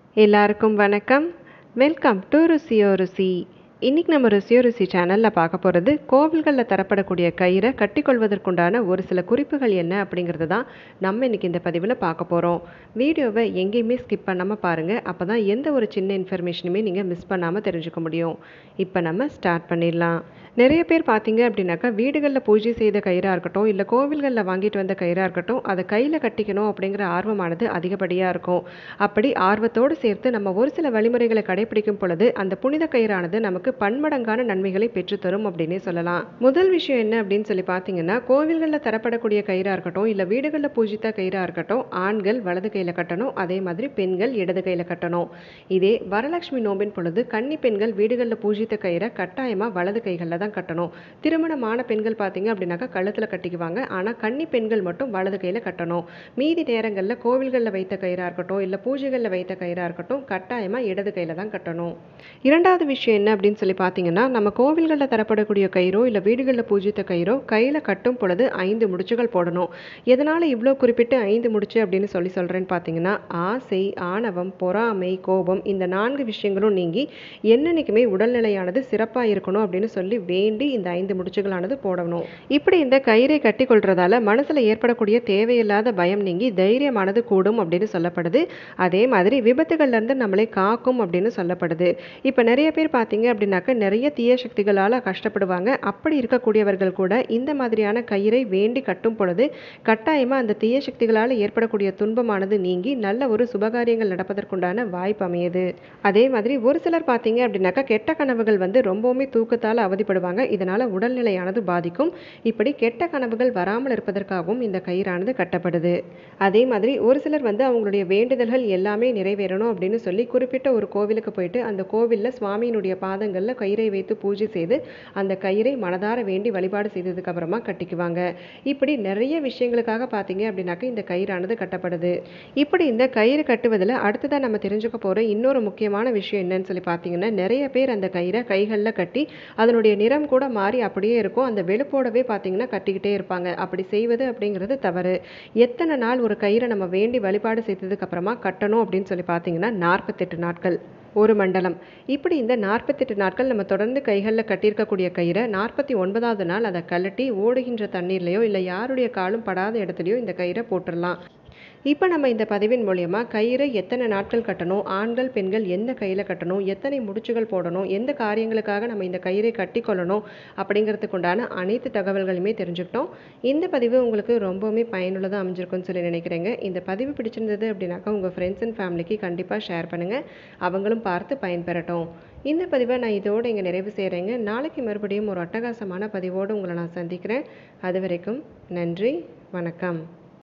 எல்லாருக்கும் வணக்கம் welcome to ருசியோ ருசி இன்றைக்கி நம்ம ருசியோ ருசி சேனலில் பார்க்க போகிறது கோவில்களில் தரப்படக்கூடிய கயிறை கட்டிக்கொள்வதற்குண்டான ஒரு சில குறிப்புகள் என்ன அப்படிங்கிறது தான் நம்ம இன்றைக்கி இந்த பதிவில் பார்க்க போகிறோம் வீடியோவை எங்கேயுமே ஸ்கிப் பண்ணாமல் பாருங்கள் அப்போ தான் எந்த ஒரு சின்ன இன்ஃபர்மேஷனுமே நீங்கள் மிஸ் பண்ணாமல் தெரிஞ்சுக்க முடியும் இப்போ நம்ம ஸ்டார்ட் பண்ணிடலாம் நிறைய பேர் பார்த்தீங்க அப்படின்னாக்கா வீடுகளில் பூஜை செய்த கயிறாக இருக்கட்டும் இல்லை கோவில்களில் வாங்கிட்டு வந்த கயிறாக இருக்கட்டும் அதை கையில் கட்டிக்கணும் அப்படிங்கிற ஆர்வமானது அதிகப்படியாக இருக்கும் அப்படி ஆர்வத்தோடு சேர்த்து நம்ம ஒரு சில வழிமுறைகளை கடைபிடிக்கும் பொழுது அந்த புனித கயிறானது நமக்கு பன்மடங்கான நன்மைகளை பெற்றுத்தரும் அப்படின்னே சொல்லலாம் முதல் விஷயம் என்ன அப்படின்னு சொல்லி பார்த்தீங்கன்னா கோவில்களில் தரப்படக்கூடிய கயிறாக இருக்கட்டும் இல்லை வீடுகளில் பூஜித்த கயிறாக இருக்கட்டும் ஆண்கள் வலது கையில் கட்டணும் அதே மாதிரி பெண்கள் இடது கையில் கட்டணும் இதே வரலட்சுமி நோம்பின் பொழுது கன்னி பெண்கள் வீடுகளில் பூஜித்த கயிறை கட்டாயமாக வலது கைகளில் தான் கட்டணும் திருமணமான பெண்கள் பார்த்தீங்க அப்படின்னாக்கா கழுத்தில் கட்டிக்குவாங்க ஆனால் கன்னி பெண்கள் மட்டும் வலது கையில் கட்டணும் மீதி நேரங்களில் கோவில்களில் வைத்த கயிறாக இருக்கட்டும் இல்லை பூஜைகளில் வைத்த கயிறாக இருக்கட்டும் கட்டாயமாக இடது கையில் தான் கட்டணும் இரண்டாவது விஷயம் என்ன அப்படின்னு சொல்லி பார்த்தீங்கன்னா நம்ம கோவில்களில் தரப்படக்கூடிய கயிறோ இல்லை வீடுகளில் பூஜித்த கயிறோ கையில் கட்டும் பொழுது ஐந்து முடிச்சுகள் போடணும் எதனால் இவ்வளோ குறிப்பிட்டு ஐந்து முடிச்சு அப்படின்னு சொல்லி சொல்கிறேன்னு பார்த்தீங்கன்னா ஆசை ஆணவம் பொறாமை கோபம் இந்த நான்கு விஷயங்களும் நீங்கி என்னன்னைக்குமே உடல்நிலையானது சிறப்பாக இருக்கணும் அப்படின்னு சொல்லி வேண்டி இந்த ஐந்து முடிச்சுகளானது போடணும் இப்படி இந்த கயிறை கட்டி கொள்றதால மனசில் ஏற்படக்கூடிய தேவையில்லாத பயம் நீங்கி தைரியமானது கூடும் அப்படின்னு சொல்லப்படுது அதே மாதிரி விபத்துகள்லேருந்து நம்மளை காக்கும் அப்படின்னு சொல்லப்படுது இப்போ நிறைய பேர் பார்த்தீங்க அப்படின்னாக்க நிறைய தீய சக்திகளால் கஷ்டப்படுவாங்க அப்படி இருக்கக்கூடியவர்கள் கூட இந்த மாதிரியான கயிறை வேண்டி கட்டும் பொழுது கட்டாயமாக அந்த தீய சக்திகளால் ஏற்படக்கூடிய துன்பமானது நீங்கி நல்ல ஒரு சுபகாரியங்கள் நடப்பதற்குண்டான வாய்ப்பு அமையுது அதே மாதிரி ஒரு சிலர் பார்த்தீங்க அப்படின்னாக்கா கெட்ட கனவுகள் வந்து ரொம்பவுமே தூக்கத்தால் அவதிப்படுவாங்க இதனால் உடல்நிலையானது பாதிக்கும் இப்படி கெட்ட கனவுகள் வராமல் இருப்பதற்காகவும் இந்த கயிறானது கட்டப்படுது அதே மாதிரி ஒரு சிலர் வந்து அவங்களுடைய வேண்டுதல்கள் எல்லாமே நிறைவேறணும் அப்படின்னு சொல்லி குறிப்பிட்ட ஒரு கோவிலுக்கு போயிட்டு அந்த கோவிலில் சுவாமியினுடைய பாதங்களில் கயிறை வைத்து பூஜை செய்து அந்த கயிறை மனதார வேண்டி வழிபாடு செய்ததுக்கு அப்புறமா கட்டிக்குவாங்க இப்படி நிறைய விஷயங்களுக்காக பார்த்தீங்க அப்படின்னாக்க இந்த கயிறானது கட்டப்படுது இப்படி இந்த கயிறு கட்டுவதில் அடுத்ததாக நம்ம தெரிஞ்சுக்க போகிற இன்னொரு முக்கியமான விஷயம் என்னன்னு சொல்லி பார்த்தீங்கன்னா நிறைய பேர் அந்த கயிறை கைகளில் கட்டி அதனுடைய நிறம் கூட மாறி அப்படியே இருக்கும் அந்த வெளுப்போடவே பார்த்தீங்கன்னா கட்டிக்கிட்டே இருப்பாங்க அப்படி செய்வது அப்படிங்கிறது தவறு எத்தனை நாள் ஒரு கயிறை நம்ம வேண்டி வழிபாடு செய்ததுக்கு அப்புறமா கட்டணும் அப்படின்னு சொல்லி பார்த்தீங்கன்னா நாற்பத்தெட்டு நாட்கள் ஒரு மண்டலம் இப்படி இந்த நாற்பத்தெட்டு நாட்கள் நம்ம தொடர்ந்து கைகளில் கட்டியிருக்கக்கூடிய கயிறை நாற்பத்தி ஒன்பதாவது நாள் அதை கழட்டி ஓடுகின்ற தண்ணீர்லையோ இல்லை யாருடைய காலும் படாத இடத்துலையோ இந்த கயிறை போட்டுடலாம் இப்போ நம்ம இந்த பதிவின் மூலயமா கயிறை எத்தனை நாட்கள் கட்டணும் ஆண்கள் பெண்கள் எந்த கையில் கட்டணும் எத்தனை முடிச்சுகள் போடணும் எந்த காரியங்களுக்காக நம்ம இந்த கயிறை கட்டி கொள்ளணும் அப்படிங்கிறதுக்கு உண்டான அனைத்து தகவல்களுமே தெரிஞ்சுக்கிட்டோம் இந்த பதிவு உங்களுக்கு ரொம்பவுமே பயனுள்ளதாக அமைஞ்சிருக்குன்னு சொல்லி நினைக்கிறேங்க இந்த பதிவு பிடிச்சிருந்தது அப்படின்னாக்கா உங்கள் ஃப்ரெண்ட்ஸ் அண்ட் ஃபேமிலிக்கு கண்டிப்பாக ஷேர் பண்ணுங்கள் அவங்களும் பார்த்து பயன்பெறட்டும் இந்த பதிவை நான் இதோடு இங்கே நிறைவு செய்கிறேங்க நாளைக்கு மறுபடியும் ஒரு அட்டகாசமான பதிவோடு உங்களை நான் சந்திக்கிறேன் அது வரைக்கும் நன்றி வணக்கம்